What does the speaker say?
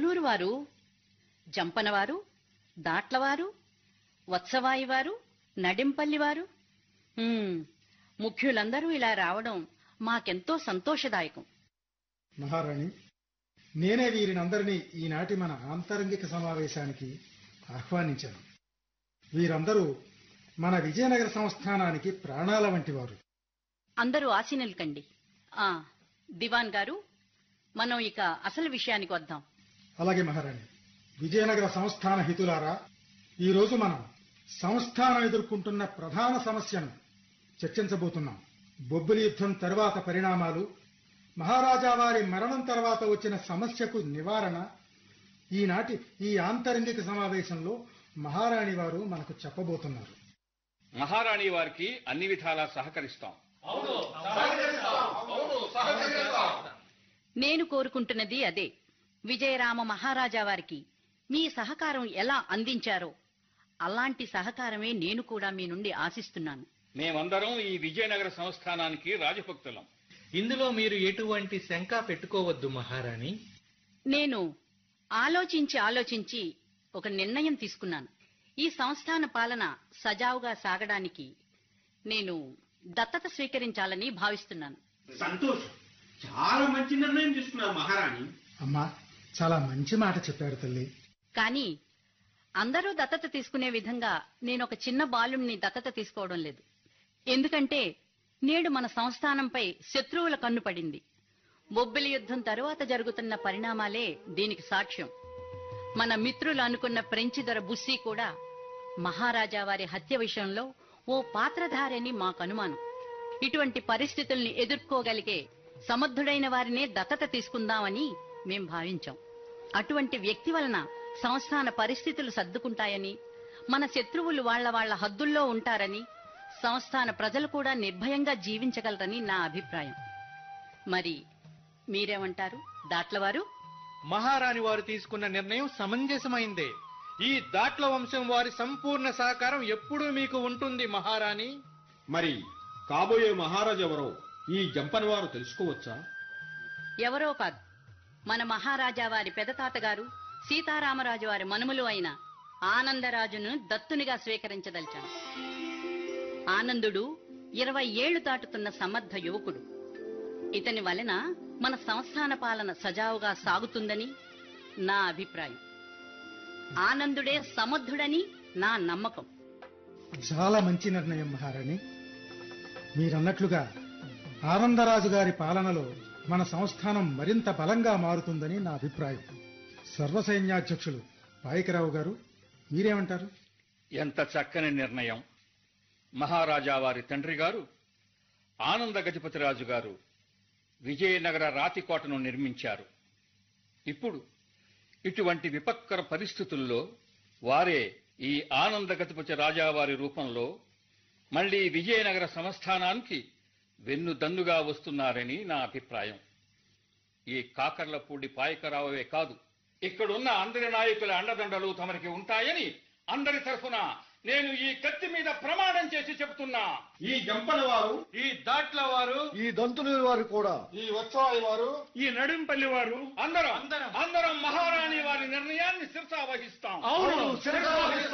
దొంతులూరు వారు జంపనవారు దాట్లవారు వత్సవాయి వారు నడింపల్లి వారు హ్మ్, ముఖ్యులందరూ ఇలా రావడం మాకెంతో సంతోషదాయకం మహారాణి నేనే వీరినందరినీ ఈనాటి మన ఆంతరంగిక సమావేశానికి ఆహ్వానించాను వీరందరూ మన విజయనగర సంస్థానానికి ప్రాణాల వంటి వారు అందరూ ఆశీనులు కండి ఆ దివాన్ గారు మనం ఇక అసలు విషయానికి వద్దాం అలాగే మహారాణి విజయనగర సంస్థాన హితులారా ఈరోజు మనం సంస్థానం ఎదుర్కొంటున్న ప్రధాన సమస్యను చర్చించబోతున్నాం బొబ్బిలి యుద్ధం తరువాత పరిణామాలు మహారాజా వారి మరణం తర్వాత వచ్చిన సమస్యకు నివారణ ఈనాటి ఈ ఆంతరంగిక సమావేశంలో మహారాణి వారు మనకు చెప్పబోతున్నారు మహారాణి వారికి అన్ని విధాలా సహకరిస్తాం నేను కోరుకుంటున్నది అదే విజయరామ మహారాజా వారికి మీ సహకారం ఎలా అందించారో అలాంటి సహకారమే నేను కూడా మీ నుండి ఆశిస్తున్నాను మేమందరం ఈ విజయనగర సంస్థానానికి రాజభక్తులం ఇందులో మీరు ఎటువంటి శంక పెట్టుకోవద్దు మహారాణి నేను ఆలోచించి ఆలోచించి ఒక నిర్ణయం తీసుకున్నాను ఈ సంస్థాన పాలన సజావుగా సాగడానికి నేను దత్తత స్వీకరించాలని భావిస్తున్నాను సంతోషం చాలా మంచి నిర్ణయం తీసుకున్నారు మహారాణి అమ్మా చాలా మంచి మాట చెప్పారు తల్లి కానీ అందరూ దత్తత తీసుకునే విధంగా నేను ఒక చిన్న బాలుని దత్తత తీసుకోవడం లేదు ఎందుకంటే నేడు మన సంస్థానంపై శత్రువుల కన్ను పడింది బొబ్బిలి యుద్ధం తరువాత జరుగుతున్న పరిణామాలే దీనికి సాక్ష్యం మన మిత్రులు అనుకున్న ఫ్రెంచి దొర బుస్సీ కూడా మహారాజా వారి హత్య విషయంలో ఓ పాత్రధారని మాకు అనుమానం ఇటువంటి పరిస్థితుల్ని ఎదుర్కోగలిగే సమర్థుడైన వారినే దత్తత తీసుకుందామని మేం భావించాం అటువంటి వ్యక్తి వలన సంస్థాన పరిస్థితులు సర్దుకుంటాయని మన శత్రువులు వాళ్ళ వాళ్ళ హద్దుల్లో ఉంటారని సంస్థాన ప్రజలు కూడా నిర్భయంగా జీవించగలరని నా అభిప్రాయం మరి మీరేమంటారు దాట్లవారు మహారాణి వారు తీసుకున్న నిర్ణయం సమంజసమైందే ఈ దాట్ల వంశం వారి సంపూర్ణ సహకారం ఎప్పుడూ మీకు ఉంటుంది మహారాణి మరి కాబోయే మహారాజు ఎవరో ఈ జంపని వారు తెలుసుకోవచ్చా ఎవరో కాదు మన మహారాజా వారి పెదతాతగారు సీతారామరాజు వారి మనుమలు అయిన ఆనందరాజును దత్తునిగా స్వీకరించదలిచాను ఆనందుడు ఇరవై ఏళ్లు దాటుతున్న సమర్థ యువకుడు ఇతని వలన మన సంస్థాన పాలన సజావుగా సాగుతుందని నా అభిప్రాయం ఆనందుడే సమర్థుడని నా నమ్మకం చాలా మంచి నిర్ణయం మహారాణి మీరన్నట్లుగా ఆనందరాజు గారి పాలనలో మన సంస్థానం మరింత బలంగా మారుతుందని నా అభిప్రాయం సర్వసైన్యాధ్యక్షులు పాయకరావు గారు మీరేమంటారు ఎంత చక్కని నిర్ణయం మహారాజా వారి తండ్రి గారు ఆనంద గజపతిరాజు గారు విజయనగర రాతికోటను నిర్మించారు ఇప్పుడు ఇటువంటి విపత్కర పరిస్థితుల్లో వారే ఈ ఆనంద గజపతి రాజావారి రూపంలో మళ్లీ విజయనగర సంస్థానానికి వెన్నుదన్నుగా వస్తున్నారని నా అభిప్రాయం ఈ కాకర్లపూడి పాయకరావే కాదు ఇక్కడున్న అందరి నాయకుల అండదండలు తమరికి ఉంటాయని అందరి తరఫున నేను ఈ కత్తి మీద ప్రమాణం చేసి చెబుతున్నా ఈ జంపని వారు ఈ దాట్ల వారు ఈ దంతులూరి వారు కూడా ఈ వత్సవాయి వారు ఈ నడింపల్లి వారు అందరం అందరం మహారాణి వారి నిర్ణయాన్ని శిరసా వహిస్తాం అవును